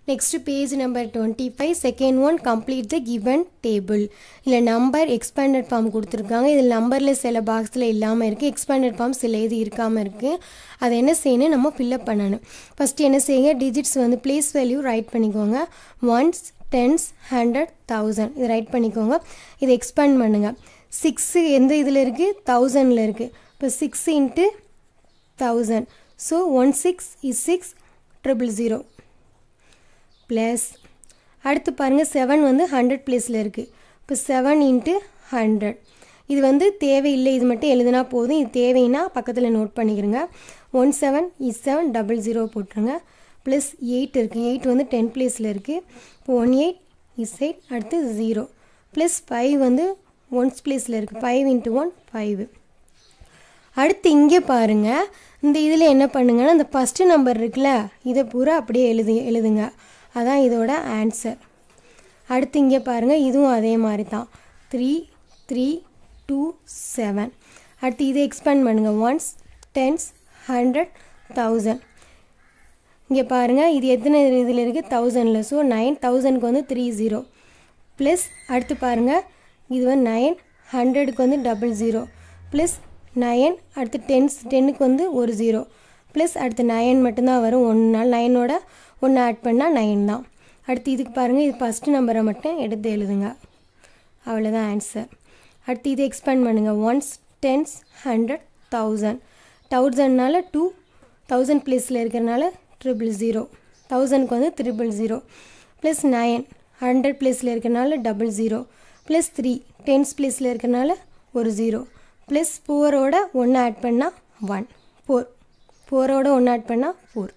next page number twenty five second one complete the given table இல்லை number expanded form கொடுத்துருக்காங்க இதில் நம்பரில் சில பாக்ஸில் இல்லாமல் இருக்குது எக்ஸ்பேண்டட் ஃபார்ம் சில இது இருக்காமல் இருக்குது அதை என்ன செய்யணும் நம்ம ஃபில்அப் பண்ணணும் ஃபஸ்ட்டு என்ன செய்யுங்க டிஜிட்ஸ் வந்து ப்ளேஸ் வேல்யூ ரைட் பண்ணிக்கோங்க ஒன்ஸ் டென்ஸ் ஹண்ட்ரட் தௌசண்ட் இது ரைட் பண்ணிக்கோங்க இதை எக்ஸ்பேண்ட் பண்ணுங்கள் சிக்ஸு எந்த இதில் இருக்குது தௌசண்டில் இருக்குது இப்போ six into thousand so one six is six triple zero plus அடுத்து பாருங்கள் செவன் வந்து ஹண்ட்ரட் ப்ளேஸில் இருக்குது இப்போ செவன் இன்ட்டு ஹண்ட்ரட் இது வந்து தேவையில்லை இது மட்டும் எழுதுனா போதும் இது தேவைன்னா பக்கத்தில் நோட் பண்ணிக்கிறங்க one seven is seven double zero போட்டுருங்க ப்ளஸ் எயிட் இருக்குது எயிட் வந்து டென் ப்ளேஸில் இருக்குது இப்போ ஒன் எயிட் இஸ் எயிட் அடுத்து ஜீரோ ப்ளஸ் ஃபைவ் வந்து ஒன்ஸ் ப்ளேஸில் இருக்குது ஃபைவ் இன்ட்டு ஒன் ஃபைவ் அடுத்து இங்கே பாருங்கள் இந்த இதில் என்ன பண்ணுங்கன்னா இந்த ஃபஸ்ட்டு நம்பர் இருக்குல்ல இதை பூரா அப்படியே எழுது எழுதுங்க அதான் இதோட ஆன்சர் அடுத்து இங்கே பாருங்கள் இதுவும் அதே மாதிரி தான் த்ரீ த்ரீ டூ செவன் அடுத்து இதை எக்ஸ்பேண்ட் பண்ணுங்கள் ஒன்ஸ் டென்ஸ் ஹண்ட்ரட் தௌசண்ட் இங்கே பாருங்கள் இது எத்தனை இதில் இருக்குது தௌசண்டில் ஸோ நைன் தௌசண்ட்க்கு வந்து த்ரீ ஜீரோ ப்ளஸ் அடுத்து பாருங்கள் இது வந்து நைன் ஹண்ட்ரடுக்கு வந்து டபுள் ஜீரோ ப்ளஸ் நயன் அடுத்து டென்ஸ் டென்னுக்கு வந்து ஒரு ஜீரோ ப்ளஸ் அடுத்து நயன் மட்டும்தான் வரும் ஒன்று நாள் நயனோட ஒன்று ஆட் பண்ணால் நைன் தான் அடுத்து இதுக்கு பாருங்கள் இது ஃபஸ்ட்டு நம்பரை மட்டும் எடுத்து எழுதுங்க அவ்வளோதான் ஆன்சர் அடுத்து இதை எக்ஸ்பேண்ட் பண்ணுங்கள் ஒன்ஸ் டென்ஸ் ஹண்ட்ரட் தௌசண்ட் தௌசண்ட்னால டூ தௌசண்ட் ப்ளேஸில் இருக்கிறனால ட்ரிபிள் ஜீரோ தௌசண்ட்க்கு வந்து triple zero plus nine hundred ப்ளேஸில் இருக்கிறனால double zero plus three tens ப்ளேஸில் இருக்கிறனால ஒரு ஜீரோ ப்ளஸ் ஃபோரோட ஒன்று ஆட் பண்ணால் ஒன் ஃபோர் ஃபோரோட ஒன்று ஆட் பண்ணால் ஃபோர்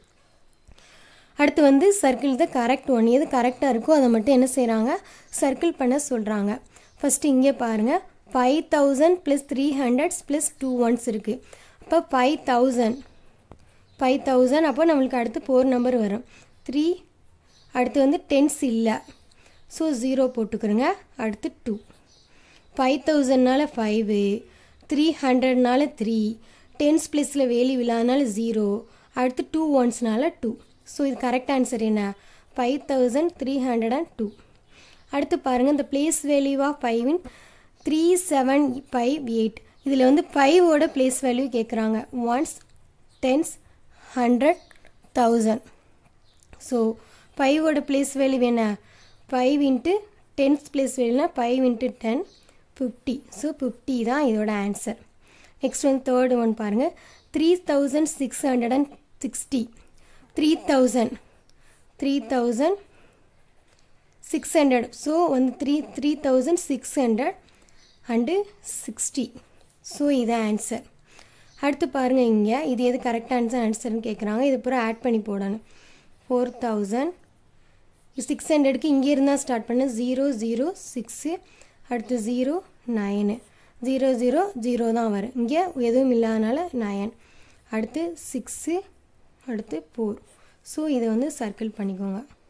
அடுத்து வந்து சர்க்கிள் த கரெக்ட் ஒன் எது கரெக்டாக இருக்கோ அதை மட்டும் என்ன செய்கிறாங்க சர்க்கிள் பண்ண சொல்கிறாங்க ஃபஸ்ட்டு இங்கே பாருங்கள் five thousand plus three hundreds plus two ones இருக்குது அப்போ ஃபைவ் தௌசண்ட் ஃபைவ் தௌசண்ட் அப்போ நம்மளுக்கு அடுத்து ஃபோர் நம்பர் வரும் த்ரீ அடுத்து வந்து டென்ஸ் இல்லை ஸோ ஜீரோ போட்டுக்கிறோங்க அடுத்து டூ ஃபைவ் தௌசண்ட்னால ஃபைவு த்ரீ ஹண்ட்ரட்னால த்ரீ டென்ஸ் ப்ளஸில் வேலி விழாதனால ஜீரோ அடுத்து டூ ஒன்ஸ்னால டூ ஸோ இது கரெக்ட் ஆன்சர் என்ன five thousand three hundred and two அடுத்து பாருங்கள் இந்த பிளேஸ் வேல்யூ ஆஃப் ஃபைவின் த்ரீ செவன் ஃபைவ் எயிட் இதில் வந்து ஃபைவோட பிளேஸ் வேல்யூ கேட்குறாங்க ones tens hundred thousand so ஃபைவோட பிளேஸ் வேல்யூ என்ன ஃபைவ் இன்ட்டு டென்ஸ் பிளேஸ் வேல்யூனா five into ten fifty so fifty தான் இதோட ஆன்சர் நெக்ஸ்ட் வந்து தேர்டு ஒன் பாருங்கள் three thousand six hundred and sixty three thousand three thousand six hundred so வந்து three three thousand six hundred and sixty so இதான் answer அடுத்து பாருங்கள் இங்கே இது எது கரெக்ட் ஆன்சர் ஆன்சர்னு கேட்குறாங்க இது பூரா ஆட் பண்ணி போடணும் ஃபோர் தௌசண்ட் சிக்ஸ் ஹண்ட்ரடுக்கு இங்கே இருந்தால் ஸ்டார்ட் பண்ண ஜீரோ ஜீரோ சிக்ஸு அடுத்து zero nine zero zero zero தான் வரும் இங்கே எதுவும் இல்லாதனால நயன் அடுத்து சிக்ஸு அடுத்து ஃபோர் ஸோ இதை வந்து சர்க்கிள் பண்ணிக்கோங்க